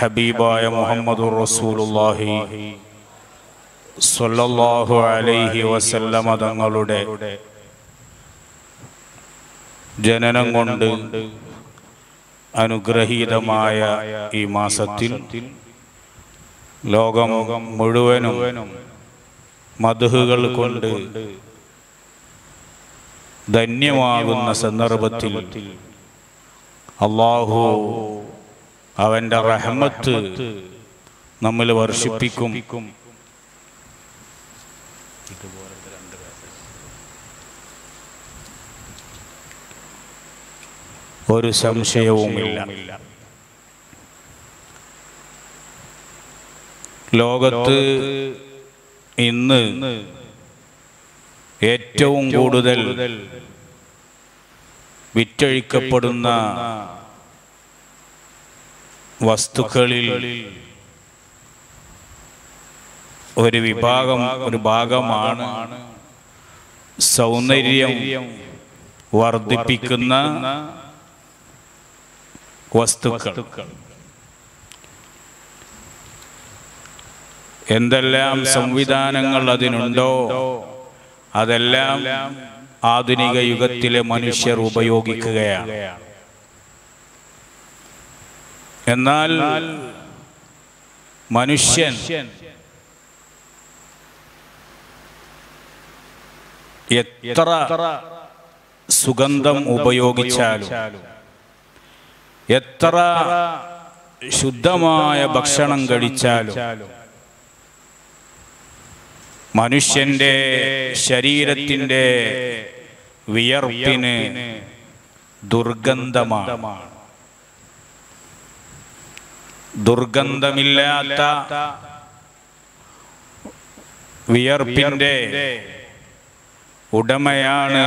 ഹബീബായ മുഹമ്മദ് റസൂലുള്ളാഹി സ്വല്ലല്ലാഹു അലൈഹി വസല്ലമ തങ്ങളുടെ ജനനം കൊണ്ട് അനുഗ്രഹീതമായ ഈ മാസത്തിൽ ലോകം മുഴുവനും മധുഹുകൾ കൊണ്ട് ധന്യമാകുന്ന സന്ദർഭത്തിൽ അള്ളാഹു അവന്റെ റഹമത്ത് നമ്മിൽ വർഷിപ്പിക്കും ഒരു സംശയവുമില്ല ലോകത്ത് ഇന്ന് ഏറ്റവും കൂടുതൽ വിറ്റഴിക്കപ്പെടുന്ന വസ്തുക്കളിൽ ഒരു വിഭാഗം ഒരു ഭാഗമാണ് സൗന്ദര്യം വർദ്ധിപ്പിക്കുന്ന വസ്തുക്കൾ എന്തെല്ലാം സംവിധാനങ്ങൾ അതിനുണ്ടോ അതെല്ലാം ആധുനിക യുഗത്തിലെ മനുഷ്യർ ഉപയോഗിക്കുകയാണ് എന്നാൽ മനുഷ്യൻ എത്ര സുഗന്ധം ഉപയോഗിച്ചാലും എത്ര ശുദ്ധമായ ഭക്ഷണം കഴിച്ചാലും മനുഷ്യന്റെ ശരീരത്തിന്റെ വിയർപ്പിന് ദുർഗന്ധമാണ് ദുർഗന്ധമില്ലാത്ത വിയർപ്പിന്റെ ഉടമയാണ്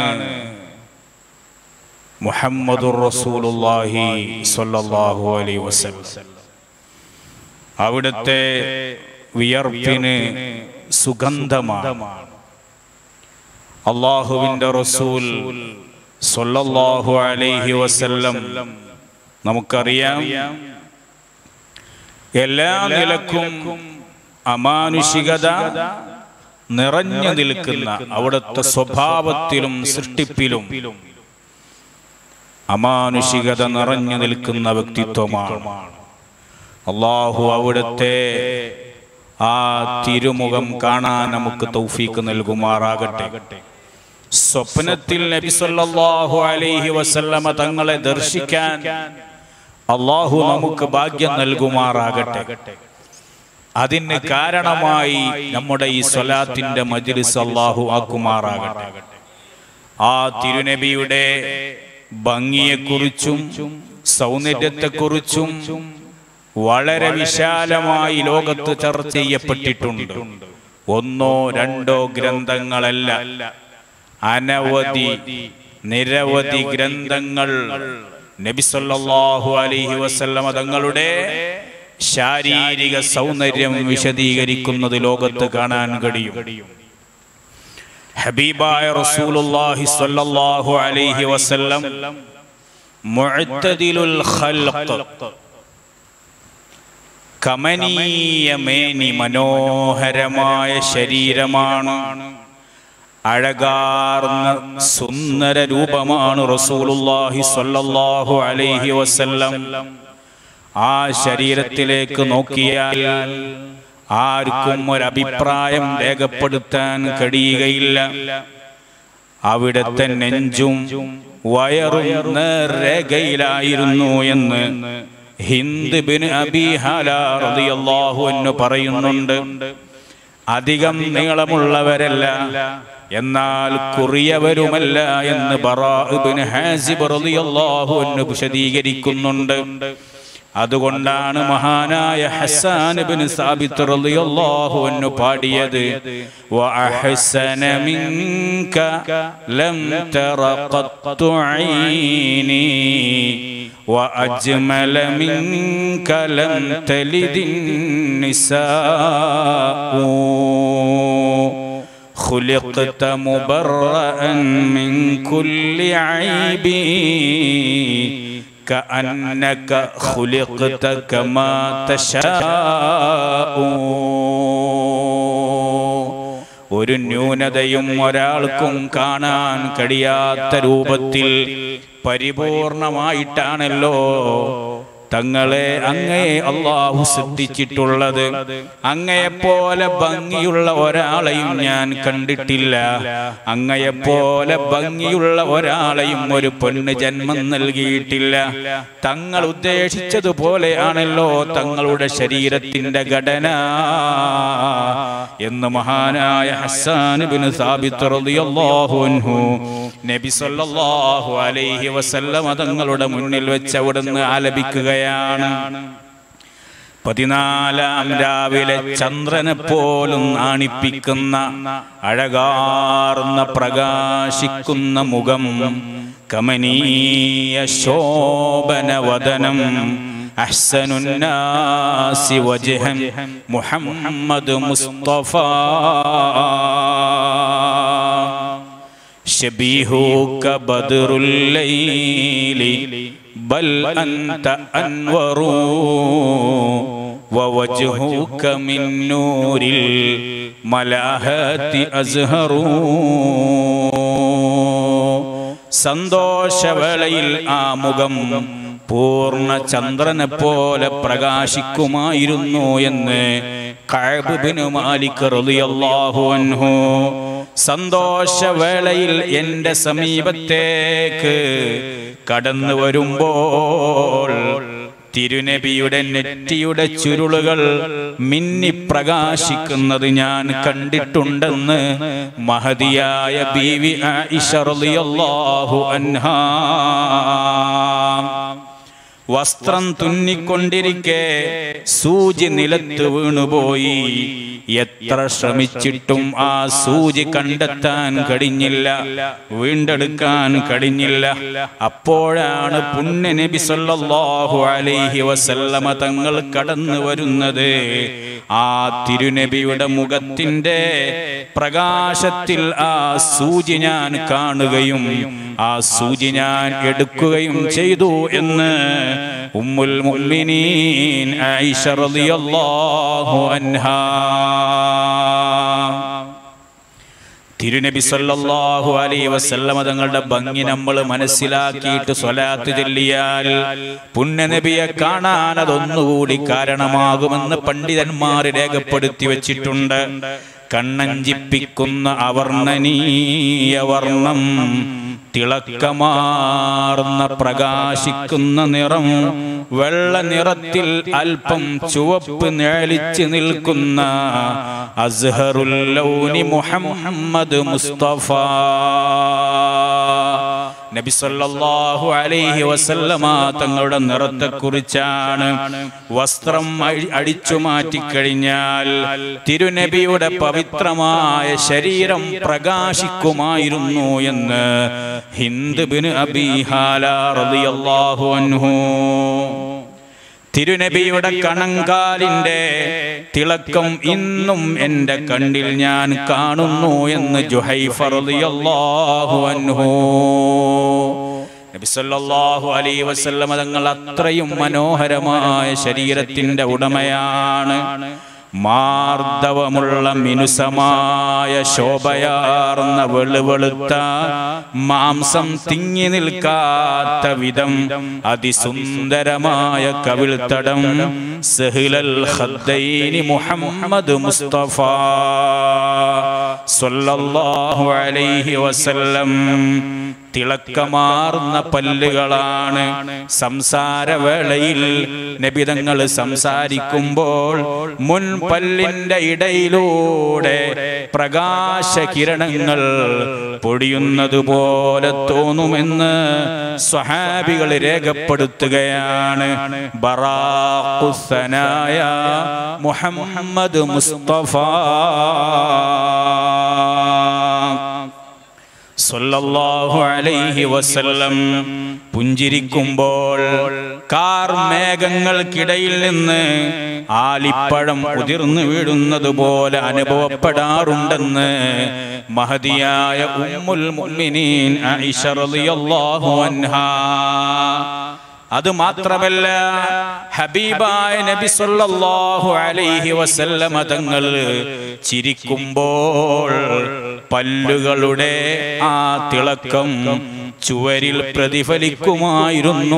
മുഹമ്മദുർ റസൂലുള്ളാഹി സ്വല്ലല്ലാഹു അലൈഹി വസല്ലം അവിടുത്തെ വിയർപ്പിന് സുഗന്ധമാണ് അള്ളാഹുവിന്റെ റസൂൽ സ്വല്ലല്ലാഹു അലൈഹി വസല്ലം നമുക്കറിയാം എല്ലാ നിലക്കും അമാനുഷികത നിറഞ്ഞു നിൽക്കുന്ന അവിടുത്തെ സ്വഭാവത്തിലും സൃഷ്ടിപ്പിലും അമാനുഷികത നിറഞ്ഞു നിൽക്കുന്ന വ്യക്തിത്വമാണ് അള്ളാഹു അവിടുത്തെ ആ തിരുമുഖം കാണാൻ നമുക്ക് തൗഫീക്ക് നൽകുമാറാകട്ടെ സ്വപ്നത്തിൽ നബി സല്ലല്ലാഹു അലൈഹി വസല്ലമ തങ്ങളെ ദർശിക്കാൻ അള്ളാഹു നമുക്ക് ഭാഗ്യം നൽകുമാറാകട്ടെ അതിന് കാരണമായി നമ്മുടെ ഈ സ്വലാത്തിന്റെ മജ്ലിസ് അള്ളാഹു ആക്കുമാറാകട്ടെ ആ തിരുനബിയുടെ ഭംഗിയെക്കുറിച്ചും സൗന്ദര്യത്തെക്കുറിച്ചും വളരെ വിശാലമായി ലോകത്ത് ചർച്ച ചെയ്യപ്പെട്ടിട്ടുണ്ട് ഒന്നോ രണ്ടോ ഗ്രന്ഥങ്ങളല്ല അനവധി നിരവധി ഗ്രന്ഥങ്ങൾ നബിസല്ലാഹു അലൈഹി വസല്ലമ തങ്ങളുടെ ശാരീരിക സൗന്ദര്യം വിശദീകരിക്കുന്നത് ലോകത്ത് കാണാൻ കഴിയും ഹബീബായ റസൂലുള്ളാഹി സ്വല്ലല്ലാഹു അലൈഹി വസല്ലം മുഅ്തദിലുൽ ഖൽഖ് കമനീയ മേനി മനോഹരമായ ശരീരമാണ് അഴകാർന്ന സുന്ദര രൂപമാണ് റസൂലുള്ളാഹി സ്വല്ലല്ലാഹു അലൈഹി വസല്ലം ആ ശരീരത്തിലേക്ക് നോക്കിയാൽ ആർക്കും ഒരഭിപ്രായം രേഖപ്പെടുത്താൻ കഴിയുകയില്ല അവിടുത്തെ നെഞ്ചും വയറും നേർരേഖയിലായിരുന്നു എന്ന് ഹിന്ദ് ബിൻ അബി റളിയല്ലാഹു അൻഹു പറയുന്നുണ്ട് അധികം നീളമുള്ളവരല്ല എന്നാൽ കുറിയവരുമല്ല എന്ന് ബറാഇബ്നു ഹാസിബ് റളിയല്ലാഹു അൻഹു വിശദീകരിക്കുന്നുണ്ട് അതുകൊണ്ടാണ് മഹാനായ ഹസ്സാൻ ഇബ്നു സാബിത്ത് റളിയല്ലാഹു അൻഹു പാടിയത് വഅഹ്സന മിൻക ലം തറ ഖത്തു ഐനി وأجمل منك لم تلد النساء خلقت مبرأ من كل عيب كأنك خلقت كما تشاء ഒരു ന്യൂനതയും ഒരാൾക്കും കാണാൻ കഴിയാത്ത രൂപത്തിൽ പരിപൂർണമായിട്ടാണല്ലോ തങ്ങളെ അങ്ങയെ അള്ളാഹു ശ്രദ്ധിച്ചിട്ടുള്ളത് അങ്ങയെപ്പോലെ ഭംഗിയുള്ള ഒരാളെയും ഞാൻ കണ്ടിട്ടില്ല അങ്ങയെപ്പോലെ ഭംഗിയുള്ള ഒരാളെയും ഒരു പെണ്ണ് ജന്മം നൽകിയിട്ടില്ല തങ്ങൾ ഉദ്ദേശിച്ചതുപോലെയാണല്ലോ തങ്ങളുടെ ശരീരത്തിന്റെ ഘടന എന്ന് മഹാനായ ഹസ്സാൻ ബിൻ സാബിത്ത് റളിയല്ലാഹു അൻഹു നബി സല്ലല്ലാഹു അലൈഹി വസല്ലമ തങ്ങളുടെ മുന്നിൽ വെച്ച് അവിടുന്ന് ആലപിക്കുകയാണ് പതിനാലാം രാവിലെ ചന്ദ്രനെ പോലും നാണിപ്പിക്കുന്ന അഴകാർന്ന പ്രകാശിക്കുന്ന മുഖം കമനീയ ശോഭനവദനം അഹ്സനുന്നാസി വജ്ഹൻ മുഹമ്മദ് മുസ്തഫ شبيهك بدر الليل بل أنت أنور ووجهك من نور الملاهات أزهر സന്തോഷവേളയിൽ ആ മുഖം പൂർണ്ണ ചന്ദ്രനെ പോലെ പ്രകാശിക്കുമായിരുന്നു എന്ന് കഅബ് മാലിക് റളിയല്ലാഹു അൻഹു സന്തോഷവേളയിൽ എൻ്റെ സമീപത്തേക്ക് കടന്നു വരുമ്പോൾ തിരുനബിയുടെ നെറ്റിയുടെ ചുരുളുകൾ മിന്നി പ്രകാശിക്കുന്നത് ഞാൻ കണ്ടിട്ടുണ്ടെന്ന് മഹതിയായ ബീവി ആയിഷ റളിയല്ലാഹു അൻഹാ വസ്ത്രം തുന്നിക്കൊണ്ടിരിക്കെ സൂചി നിലത്ത് വീണുപോയി എത്ര ശ്രമിച്ചിട്ടും ആ സൂചി കണ്ടെത്താൻ കഴിഞ്ഞില്ല വീണ്ടെടുക്കാൻ കഴിഞ്ഞില്ല അപ്പോഴാണ് പുണ്യ നബി സല്ലല്ലാഹു അലൈഹി വസല്ലമ തങ്ങൾ കടന്നു വരുന്നത് ആ തിരുനബിയുടെ മുഖത്തിന്റെ പ്രകാശത്തിൽ ആ സൂചി ഞാൻ കാണുകയും ആ സൂചി ഞാൻ എടുക്കുകയും ചെയ്തു എന്ന് ഉമ്മുൽ മുഅ്മിനീൻ ആയിഷ റളിയല്ലാഹു അൻഹാ തിരുനബി സല്ലല്ലാഹു അലൈഹി വസല്ലമ തങ്ങളുടെ ഭംഗി നമ്മൾ മനസ്സിലാക്കിയിട്ട് സ്വലാത്ത് ചൊല്ലിയാൽ പുണ്യനബിയെ കാണാൻ അതൊന്നുകൂടി കാരണമാകുമെന്ന് പണ്ഡിതന്മാർ രേഖപ്പെടുത്തി വെച്ചിട്ടുണ്ട് കണ്ണഞ്ചിപ്പിക്കുന്ന അവർണ്ണനീയ വർണ്ണം തിളക്കമാർന്ന പ്രകാശിക്കുന്ന നിറം വെള്ള നിറത്തിൽ അല്പം ചുവപ്പ് നേളിച്ച് നിൽക്കുന്ന അസ്ഹറുല്ലൗനി മുഹമ്മദ് മുസ്തഫ നബി സല്ലല്ലാഹു അലൈഹി വസല്ലമ തങ്ങളുടെ നിറത്തെക്കുറിച്ചാണ് വസ്ത്രം അഴി- അടിച്ചു മാറ്റിക്കഴിഞ്ഞാൽ തിരുനബിയുടെ പവിത്രമായ ശരീരം പ്രകാശിക്കുമായിരുന്നു എന്ന് ഹിന്ദ് ബിൻ അബീ ഹാല റളിയല്ലാഹു അൻഹു തിരുനബിയുടെ കണങ്കാലിന്റെ തിളക്കം ഇന്നും എൻ്റെ കണ്ണിൽ ഞാൻ കാണുന്നു എന്ന് ജുഹൈഫ റളിയല്ലാഹു അൻഹു നബി സല്ലല്ലാഹു അലൈഹി വസല്ലമ തങ്ങൾ അത്രയും മനോഹരമായ ശരീരത്തിന്റെ ഉടമയാണ് മാർദ്ദവമുള്ള മിനുസമായ ശോഭയാർന്ന വെളുവെളുത്ത മാംസം തിങ്ങി നിൽക്കാത്ത വിധം അതിസുന്ദരമായ കവിൾത്തടം സഹിലൽ ഖദ്ദൈനി മുഹമ്മദ് മുസ്തഫ സ്വല്ലല്ലാഹു അലൈഹി വസല്ലം തിളക്കമാർന്ന പല്ലുകളാണ് സംസാരവേളയിൽ നബിതങ്ങൾ സംസാരിക്കുമ്പോൾ മുൻ പല്ലിന്റെ ഇടയിലൂടെ പ്രകാശകിരണങ്ങൾ പൊടിയുന്നത് പോലെ തോന്നുമെന്ന് സ്വഹാബികൾ രേഖപ്പെടുത്തുകയാണ് ബറാഖുസനായ മുഹമ്മദ് മുസ്തഫ സല്ലല്ലാഹു അലൈഹി വസല്ലം പുഞ്ചിരിക്കുമ്പോൾ കാർ മേഘങ്ങൾക്കിടയിൽ നിന്ന് ആലിപ്പഴം ഉതിർന്നു വീഴുന്നത് പോലെ അനുഭവപ്പെടാറുണ്ടെന്ന് മഹതിയായ ഉമ്മുൽ മുഅ്മിനീൻ ആയിഷ റളിയല്ലാഹു അൻഹാ അത് മാത്രമല്ല ഹബീബായ നബി സല്ലല്ലാഹു അലൈഹി വസല്ലമ തങ്ങൾ ചിരിക്കുമ്പോൾ പല്ലുകളുടെ ആ തിളക്കം ചുവരിൽ പ്രതിഫലിക്കുമായിരുന്നു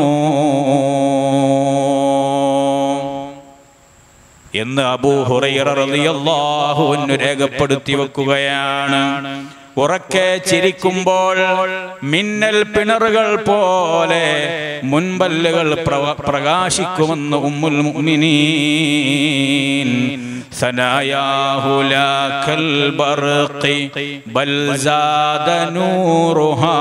എന്ന് അബൂ ഹുറൈറ റളിയല്ലാഹു അൻഹു രേഖപ്പെടുത്തി വെക്കുകയാണ് ഉറക്കെ ചിരിക്കുമ്പോൾ മിന്നൽ പിണറുകൾ പോലെ മുൻപല്ലുകൾ പ്രവ- പ്രകാശിക്കുമെന്ന് ഉമ്മുൽ മുഅ്മിനീൻ ثناياه لا كالبرق بل زاد نورها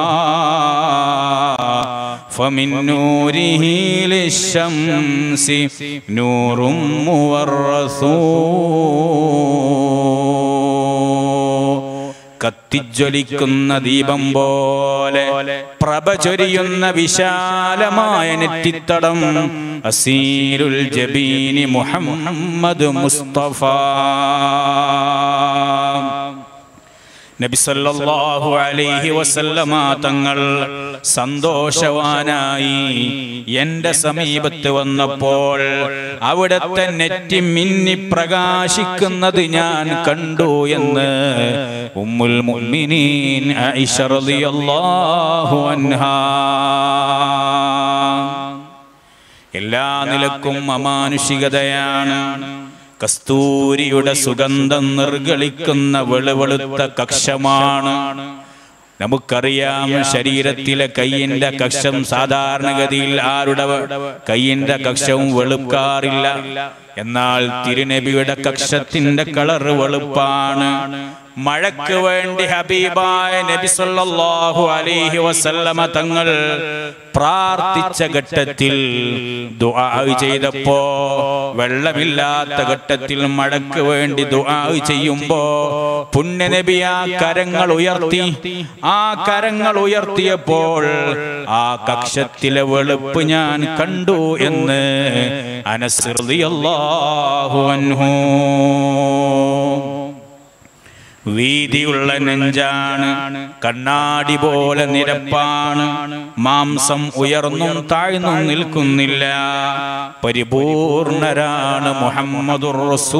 فمن نوره للشمس نور مورث കത്തിജ്വലിക്കുന്ന ദീപം പോലെ പ്രഭ ചൊരിയുന്ന വിശാലമായ നെറ്റിത്തടം അസീരുൽ ജബീനി മുഹമ്മദ് മുസ്തഫ നബി സല്ലല്ലാഹു അലൈഹി വസല്ലമ തങ്ങൾ സന്തോഷവാനായി എന്റെ സമീപത്ത് വന്നപ്പോൾ അവിടത്തെ നെറ്റി മിന്നി പ്രകാശിക്കുന്നത് ഞാൻ കണ്ടു എന്ന് ഉമ്മുൽ മുഅ്മിനീൻ ആയിഷ റളിയല്ലാഹു അൻഹാ എല്ലാ നിലക്കും അമാനുഷികതയാണ് കസ്തൂരിയുടെ സുഗന്ധം നിർഗളിക്കുന്ന വെളുവെളുത്ത കക്ഷമാണ് നമുക്കറിയാം ശരീരത്തിലെ കയ്യിന്റെ കക്ഷം സാധാരണഗതിയിൽ ആരുടെ കയ്യിന്റെ കക്ഷവും വെളുക്കാറില്ല എന്നാൽ തിരുനബിയുടെ കക്ഷത്തിന്റെ കളർ വെളുപ്പാണ് മഴയ്ക്ക് വേണ്ടി ഹബീബായ നബി സല്ലല്ലാഹു അലൈഹി വസല്ലമ തങ്ങൾ പ്രാർത്ഥിച്ച ഘട്ടത്തിൽ ദുആ ചെയ്തപ്പോ വെള്ളമില്ലാത്ത ഘട്ടത്തിൽ മഴയ്ക്ക് വേണ്ടി ദുആ ചെയ്യുമ്പോ പുണ്യനബി ആ കരങ്ങൾ ഉയർത്തി ആ കരങ്ങൾ ഉയർത്തിയപ്പോൾ ആ കക്ഷത്തിലെ വെളുപ്പ് ഞാൻ കണ്ടു എന്ന് അനസ് റളിയല്ലാഹു അൻഹു വീതിയുള്ള നെഞ്ചാണ് കണ്ണാടി പോലെ നിരപ്പാണ് മാംസം ഉയർന്നും താഴ്ന്നും നിൽക്കുന്നില്ല പരിപൂർണരാണ് മുഹമ്മദുർ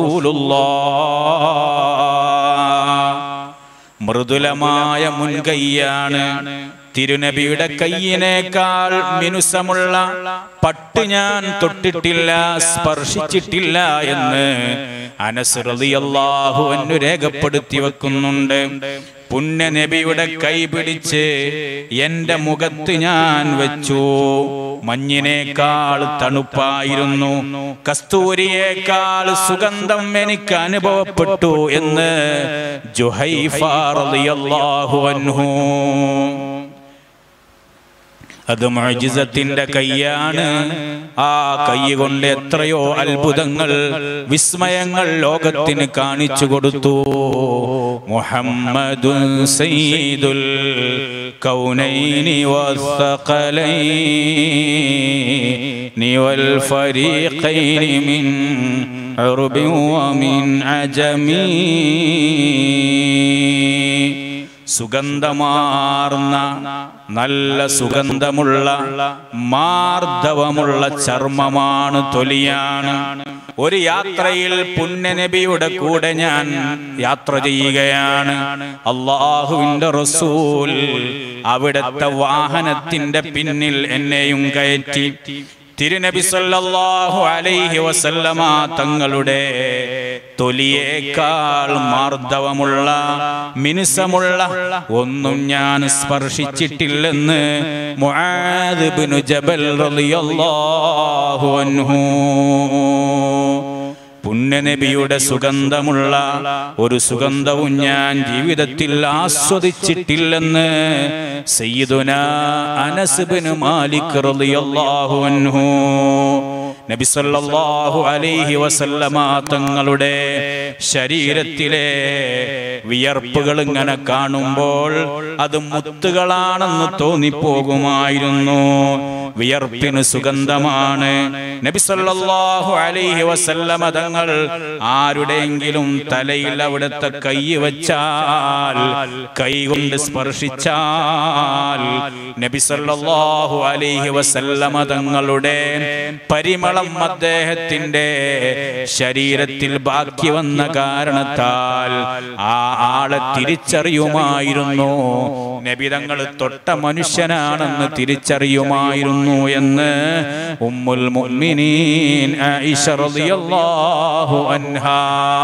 റസൂലുള്ളാഹ് മൃദുലമായ മുൻകൈയാണ് തിരുനബിയുടെ കയ്യിനേക്കാൾ മിനുസമുള്ള പട്ട് ഞാൻ തൊട്ടിട്ടില്ല സ്പർശിച്ചിട്ടില്ല എന്ന് അനസ് റളിയല്ലാഹു അൻഹു രേഖപ്പെടുത്തി വെക്കുന്നുണ്ട് പുണ്യനബിയുടെ കൈ പിടിച്ച് എന്റെ മുഖത്ത് ഞാൻ വെച്ചു മഞ്ഞിനേക്കാൾ തണുപ്പായിരുന്നു കസ്തൂരിയേക്കാൾ സുഗന്ധം എനിക്ക് അനുഭവപ്പെട്ടു എന്ന് ജുഹൈഫ റളിയല്ലാഹു അൻഹു അത് മൊഴിജിസത്തിന്റെ കൈയാണ് ആ കൈ കൊണ്ട് എത്രയോ അത്ഭുതങ്ങൾ വിസ്മയങ്ങൾ ലോകത്തിന് കാണിച്ചു കൊടുത്തു മുഹമ്മദു സയ്യിദുൽ കൗനൈനി വസ്സഖലൈനി വൽ ഫരീഖൈനി മിൻ ഉർബി വമിൻ അജമീ സുഗന്ധമാർന്ന നല്ല സുഗന്ധമുള്ള മാർദ്ദവമുള്ള ചർമ്മമാണ് തൊലിയാണ് ഒരു യാത്രയിൽ പുണ്യനബിയുടെ കൂടെ ഞാൻ യാത്ര ചെയ്യുകയാണ് അള്ളാഹുവിന്റെ റസൂൽ അവിടുത്തെ വാഹനത്തിന്റെ പിന്നിൽ എന്നെയും കയറ്റി തിരുനബി സല്ലല്ലാഹു അലൈഹി വസല്ലമ തങ്ങളുടെ തൊലിയേക്കാൾ മാർദ്ദവമുള്ള മിനുസമുള്ള ഒന്നും ഞാൻ സ്പർശിച്ചിട്ടില്ലെന്ന് മുആദ് ഇബ്നു ജബൽ റളിയല്ലാഹു അൻഹു പുണ്യനബിയുടെ സുഗന്ധമുള്ള ഒരു സുഗന്ധവും ഞാൻ ജീവിതത്തിൽ ആസ്വദിച്ചിട്ടില്ലെന്ന് സയ്യിദുന അനസ് ബിൻ മാലിക് റളിയല്ലാഹു അൻഹു നബി സല്ലല്ലാഹു അലൈഹി വസല്ലമ തങ്ങളുടെ ശരീരത്തിലെ വിയർപ്പുകൾ ഇങ്ങനെ കാണുമ്പോൾ അത് മുത്തുകളാണെന്ന് തോന്നിപ്പോകുമായിരുന്നു വിയർപ്പിന് സുഗന്ധമാണ് നബി സല്ലല്ലാഹു അലൈഹി വസല്ലമ തങ്ങൾ ആരുടെയെങ്കിലും തലയിൽ അവിടുത്തെ കൈ വച്ചാൽ കൈ കൊണ്ട് സ്പർശിച്ചാൽ നബി സല്ലല്ലാഹു അലൈഹി വസല്ലമ തങ്ങളുടെ പരിമളം അദ്ദേഹത്തിന്റെ ശരീരത്തിൽ ബാക്കി വന്ന കാരണത്താൽ ആ ആളെ തിരിച്ചറിയുമായിരുന്നു നബി തങ്ങൾ തൊട്ട മനുഷ്യനാണെന്ന് തിരിച്ചറിയുമായിരുന്നു എന്ന് ഉമ്മുൽ മുഅ്മിനീൻ ആയിഷ റളിയല്ലാഹു അൻഹാ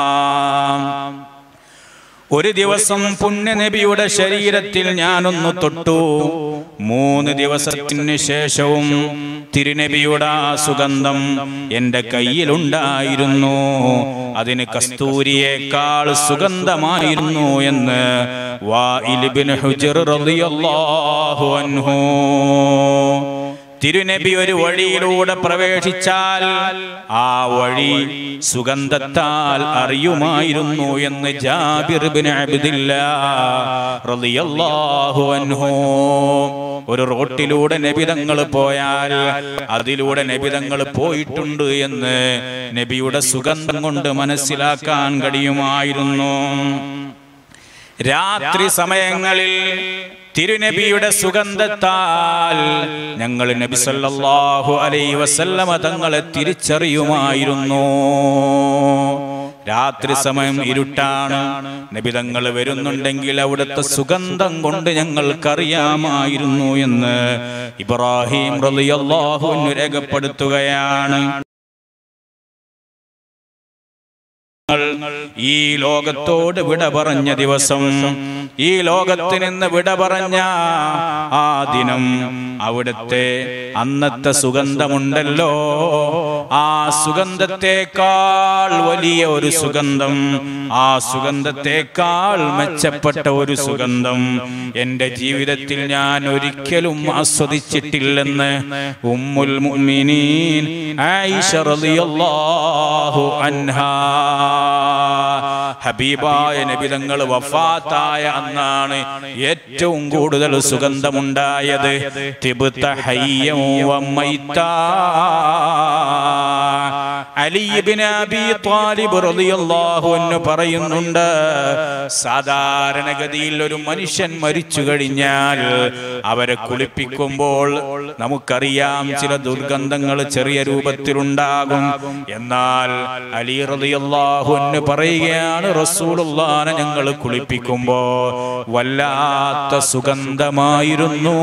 ഒരു ദിവസം പുണ്യനബിയുടെ ശരീരത്തിൽ ഞാനൊന്ന് തൊട്ടു മൂന്ന് ദിവസത്തിന് ശേഷവും തിരുനബിയുടെ ആ സുഗന്ധം എന്റെ കയ്യിലുണ്ടായിരുന്നു അതിന് കസ്തൂരിയേക്കാൾ സുഗന്ധമായിരുന്നു എന്ന് വാഇലിബിൻ ഹുജർ റളിയല്ലാഹു അൻഹു തിരുനബി ഒരു വഴിയിലൂടെ പ്രവേശിച്ചാൽ ആ വഴി സുഗന്ധത്താൽ അറിയുമായിരുന്നു എന്ന് ജാബിർ ബിൻ അബ്ദില്ല റളിയല്ലാഹു അൻഹു ഒരു റോട്ടിലൂടെ നബിതങ്ങൾ പോയാൽ അതിലൂടെ നബിതങ്ങൾ പോയിട്ടുണ്ട് എന്ന് നബിയുടെ സുഗന്ധം കൊണ്ട് മനസ്സിലാക്കാൻ കഴിയുമായിരുന്നു രാത്രി സമയങ്ങളിൽ തിരുനബിയുടെ സുഗന്ധത്താൽ ഞങ്ങൾ നബി സല്ലല്ലാഹു അലൈഹി വസല്ലമ തങ്ങളെ തിരിച്ചറിയുമായിരുന്നു രാത്രി സമയം ഇരുട്ടാണ് നബി തങ്ങൾ വരുന്നുണ്ടെങ്കിൽ അവിടുത്തെ സുഗന്ധം കൊണ്ട് ഞങ്ങൾക്കറിയാമായിരുന്നു എന്ന് ഇബ്രാഹിം റളിയല്ലാഹു അൻഹു രേഖപ്പെടുത്തുകയാണ് ഈ ലോകത്തോട് വിട പറഞ്ഞ ദിവസം ഈ ലോകത്ത് നിന്ന് വിട പറഞ്ഞ ആ ദിനം അവിടുത്തെ അന്നത്തെ സുഗന്ധമുണ്ടല്ലോ ആ സുഗന്ധത്തെക്കാൾ വലിയ ഒരു സുഗന്ധം ആ സുഗന്ധത്തെക്കാൾ മെച്ചപ്പെട്ട ഒരു സുഗന്ധം എന്റെ ജീവിതത്തിൽ ഞാൻ ഒരിക്കലും ആസ്വദിച്ചിട്ടില്ലെന്ന് ഉമ്മുൽ മുഅ്മിനീൻ ആയിഷ റളിയല്ലാഹു അൻഹാ ഹബീബായ നബിതങ്ങൾ വഫാത്തായ അന്നാണ് ഏറ്റവും കൂടുതൽ സുഗന്ധമുണ്ടായത് തിബുത്ത ഹയ്യം വമൈത്താ. അലി ഇബ്നു അബീ ത്വാലിബ് റളിയല്ലാഹു അൻഹു പറയുന്നുണ്ട് സാധാരണഗതിയിൽ ഒരു മനുഷ്യൻ മരിച്ചു കഴിഞ്ഞാൽ അവരെ കുളിപ്പിക്കുമ്പോൾ നമുക്കറിയാം ചില ദുർഗന്ധങ്ങൾ ചെറിയ രൂപത്തിലുണ്ടാകും എന്നാൽ അലി റളിയല്ലാഹു അൻഹു പറയുകയാണ് റസൂലുള്ളാനെ ഞങ്ങൾ കുളിപ്പിക്കുമ്പോ വല്ലാത്ത സുഗന്ധമായിരുന്നു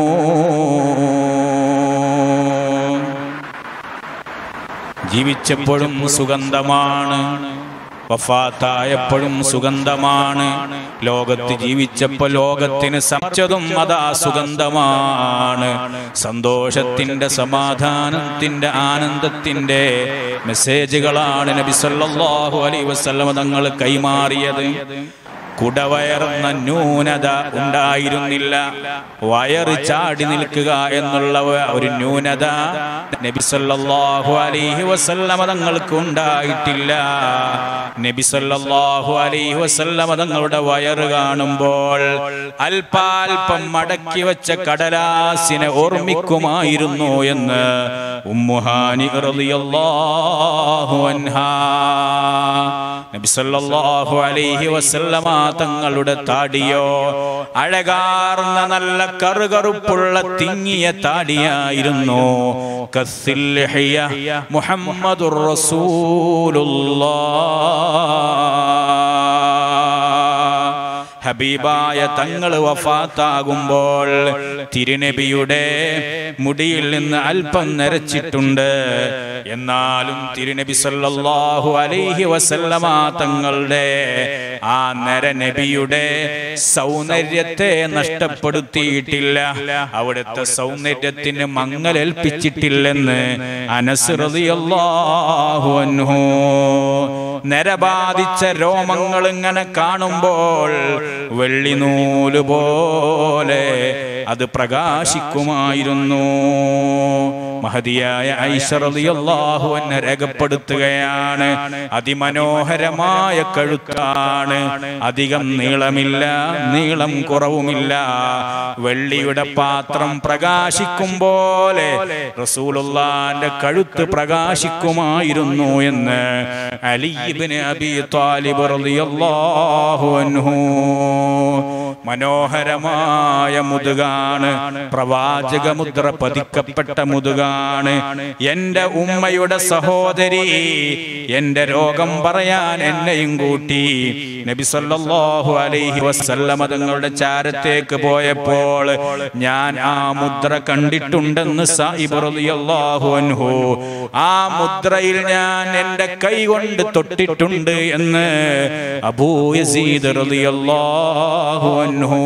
ജീവിച്ചപ്പോഴും സുഗന്ധമാണ് വഫാത്തായപ്പോഴും സുഗന്ധമാണ് ലോകത്ത് ജീവിച്ചപ്പോൾ ലോകത്തിന് സംച്ചതും അതാ സുഗന്ധമാണ് സന്തോഷത്തിന്റെ സമാധാനത്തിന്റെ ആനന്ദത്തിന്റെ മെസ്സേജുകളാണ് നബി സല്ലല്ലാഹു അലൈഹി വസല്ലമ തങ്ങൾ കൈമാറിയത് കുടവയർന്ന ന്യൂനത ഉണ്ടായിരുന്നില്ല വയറ് ചാടി നിൽക്കുക എന്നുള്ള ഒരു ന്യൂനത നബി സല്ലല്ലാഹു അലൈഹി വസല്ലമ തങ്ങൾക്ക് ഉണ്ടായിട്ടില്ല നബി സല്ലല്ലാഹു അലൈഹി വസല്ലമ തങ്ങളുടെ വയറ് കാണുമ്പോൾ അല്പാൽപം മടക്കി വെച്ച കടലാസിനെ ഓർമ്മിക്കുമായിരുന്നു എന്ന് ഉമ്മുഹാനി റളിയല്ലാഹു അൻഹാ നബി സല്ലല്ലാഹു അലൈഹി വസല്ലമ തങ്ങളുടെ താടിയോ അഴകാർന്ന നല്ല കറുകറുപ്പുള്ള തിങ്ങിയ താടിയായിരുന്നു കസ്സിൽ ലഹിയ മുഹമ്മദുർ റസൂലുള്ളാഹ് ഹബീബായ തങ്ങൾ വഫാത്താകുമ്പോൾ തിരുനബിയുടെ മുടിയിൽ നിന്ന് അല്പം നരച്ചിട്ടുണ്ട് എന്നാലും തിരുനബി സല്ലല്ലാഹു അലൈഹി വസല്ലമ തങ്ങളുടെ ആ നരനബിയുടെ സൗന്ദര്യത്തെ നഷ്ടപ്പെടുത്തിയിട്ടില്ല അവിടുത്തെ സൗന്ദര്യത്തിന് മങ്ങലേൽപ്പിച്ചിട്ടില്ലെന്ന് അനസ് റളിയല്ലാഹു അൻഹു നരബാധിച്ച രോമങ്ങൾ ഇങ്ങനെ കാണുമ്പോൾ വെള്ളിനൂല് പോലെ അത് പ്രകാശിക്കുമായിരുന്നു മഹതിയായ ഐഷ റളിയല്ലാഹു അൻഹ രേഖപ്പെടുത്തുകയാണ് അതിമനോഹരമായ കഴുത്താണ് അധികം നീളമില്ല നീളം കുറവുമില്ല വെള്ളിയുടെ പാത്രം പ്രകാശിക്കും പോലെ റസൂലുള്ളാന്റെ കഴുത്ത് പ്രകാശിക്കുമായിരുന്നു എന്ന് അലിബിന് അബി താലിബ് റളിയല്ലാഹു അൻഹു മനോഹരമായ മുതുകാണ് പ്രവാചക മുദ്ര പതിക്കപ്പെട്ട മുതുകാണ് എന്റെ ഉമ്മയുടെ സഹോദരി എന്റെ രോഗം പറയാൻ എന്നെയും കൂട്ടി നബി സല്ലല്ലാഹു അലൈഹി വസല്ലമ തങ്ങളുടെ ചാരത്തേക്ക് പോയപ്പോൾ ഞാൻ ആ മുദ്ര കണ്ടിട്ടുണ്ടെന്ന് സായിബ് റളിയല്ലാഹു അൻഹു ആ മുദ്രയിൽ ഞാൻ എന്റെ കൈ കൊണ്ട് തൊട്ടിട്ടുണ്ട് എന്ന് അബൂ യസീദ് റളിയല്ലാഹു അൻഹു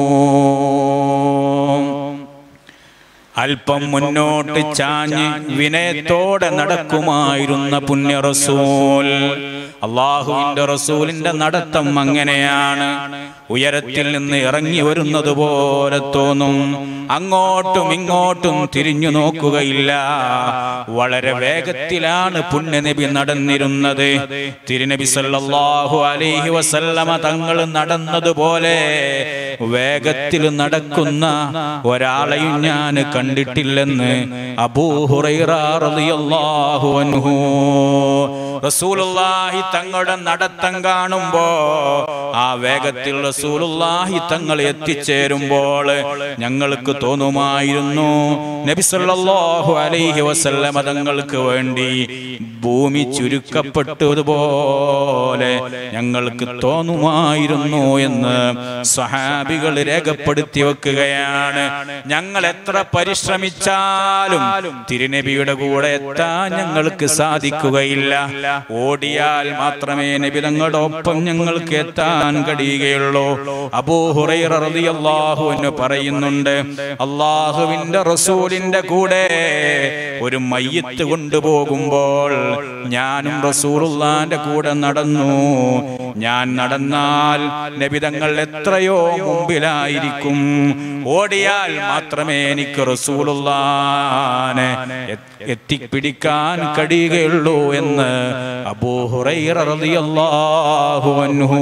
അല്പം മുന്നോട്ട് ചാഞ്ഞ് വിനയത്തോടെ നടക്കുമായിരുന്ന പുണ്യ റസൂൽ അള്ളാഹുവിന്റെ റസൂലിന്റെ നടത്തം അങ്ങനെയാണ് ഉയരത്തിൽ നിന്ന് ഇറങ്ങി വരുന്നത് പോലെ തോന്നും അങ്ങോട്ടും ഇങ്ങോട്ടും തിരിഞ്ഞു നോക്കുകയില്ല വളരെ വേഗത്തിലാണ് പുണ്യനബി നടന്നിരുന്നത് തിരുനബി സല്ലല്ലാഹു അലൈഹി വസല്ലമ തങ്ങൾ നടന്നതുപോലെ വേഗത്തിൽ നടക്കുന്ന ഒരാളെയും ഞാൻ കണ്ടിട്ടില്ലെന്ന് അബൂഹുറൈറ റളിയല്ലാഹു അൻഹു റസൂലുള്ളാഹി തങ്ങളുടെ നടത്തം കാണുമ്പോ ആ വേഗത്തിൽ റസൂലുള്ളാഹി തങ്ങൾ എത്തിച്ചേരുമ്പോൾ ഞങ്ങൾക്ക് തോന്നുമായിരുന്നു നബി സല്ലല്ലാഹു അലൈഹി വസല്ലമ തങ്ങൾക്ക് വേണ്ടി ഭൂമി ചുരുക്കപ്പെട്ടതുപോലെ ഞങ്ങൾക്ക് തോന്നുമായിരുന്നു എന്ന് സഹാബികൾ രേഖപ്പെടുത്തി വെക്കുകയാണ് ഞങ്ങൾ എത്ര പരിശ്രമിച്ചാലും തിരുനബിയുടെ കൂടെ എത്താൻ ഞങ്ങൾക്ക് സാധിക്കുകയില്ല ഓടിയാൽ മാത്രമേ നബി തങ്ങളുടെ ഒപ്പം ഞങ്ങൾക്ക് എത്താൻ കഴിയുകയുള്ളൂ അബൂഹുറൈറ റളിയല്ലാഹു അൻഹു പറയുന്നുണ്ട് അള്ളാഹുവിന്റെ റസൂലിന്റെ കൂടെ ഒരു മയ്യത്ത് കൊണ്ടുപോകുമ്പോൾ ഞാനും റസൂലുള്ളാന്റെ കൂടെ നടന്നു ഞാൻ നടന്നാൽ നബിതങ്ങൾ എത്രയോ മുമ്പിലായിരിക്കും ഓടിയാൽ മാത്രമേ എനിക്ക് റസൂലുള്ളാനെ എ- എത്തിപ്പിടിക്കാൻ കഴിയുകയുള്ളൂ എന്ന് അബൂഹുറൈറ റളിയല്ലാഹു അൻഹു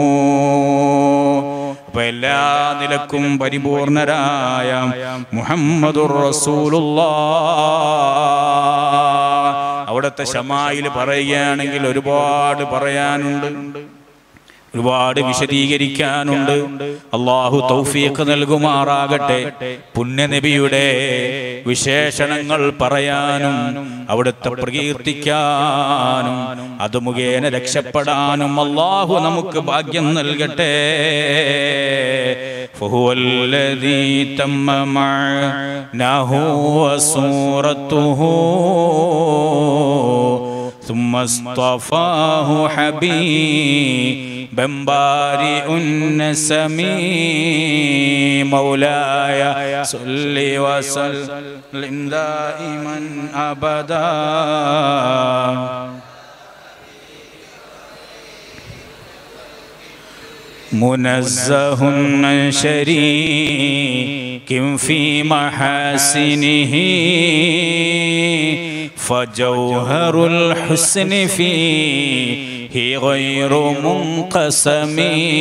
അപ്പൊ എല്ലാ നിലക്കും പരിപൂർണരായ മുഹമ്മദുർ റസൂലുള്ളാഹ് അവിടുത്തെ ഷമായിൽ പറയുകയാണെങ്കിൽ ഒരുപാട് പറയാനുണ്ട് ഒരുപാട് വിശദീകരിക്കാനുണ്ട് അള്ളാഹു തൗഫീഖ് നൽകുമാറാകട്ടെ പുണ്യനബിയുടെ വിശേഷണങ്ങൾ പറയാനും അവിടുത്തെ പ്രകീർത്തിക്കാനും അത് മുഖേന രക്ഷപ്പെടാനും അള്ളാഹു നമുക്ക് ഭാഗ്യം നൽകട്ടെ فهو الذي تم معناه وصورته ثم اصطفاه حبيبا بارئ النسم مولاي صل وسلم دائما ابدا منزه عن شريك في محاسنه فجوهر الحسن فيه غير منقسم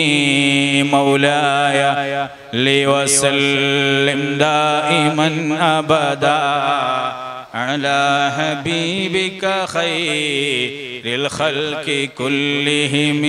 مولاي لي وسلم دائما ابدا على حبيبك خير الخلق كلهم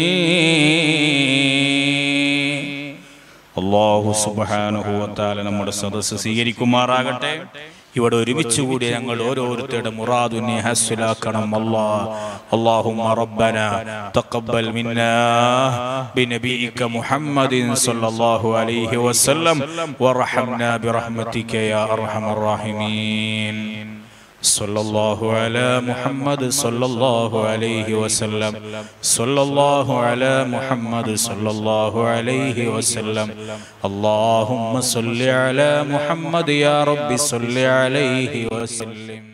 അള്ളാഹു സുബാനുഭവത്താല നമ്മുടെ സദസ്സ് സ്വീകരിക്കുമാറാകട്ടെ ഇവിടെ ഒരുമിച്ച് കൂടി ഞങ്ങൾ ഓരോരുത്തരുടെ മുറാദുനെ ഹസ്വലാക്കണം അല്ലാ اللهم ربنا تقبل منا بنبيك محمد صلى الله عليه وسلم وارحمنا برحمتك يا ارحم الراحمين صلى الله على محمد صلى الله عليه وسلم صلى الله على محمد صلى الله عليه وسلم اللهم صل على محمد يا رب صل عليه وسلم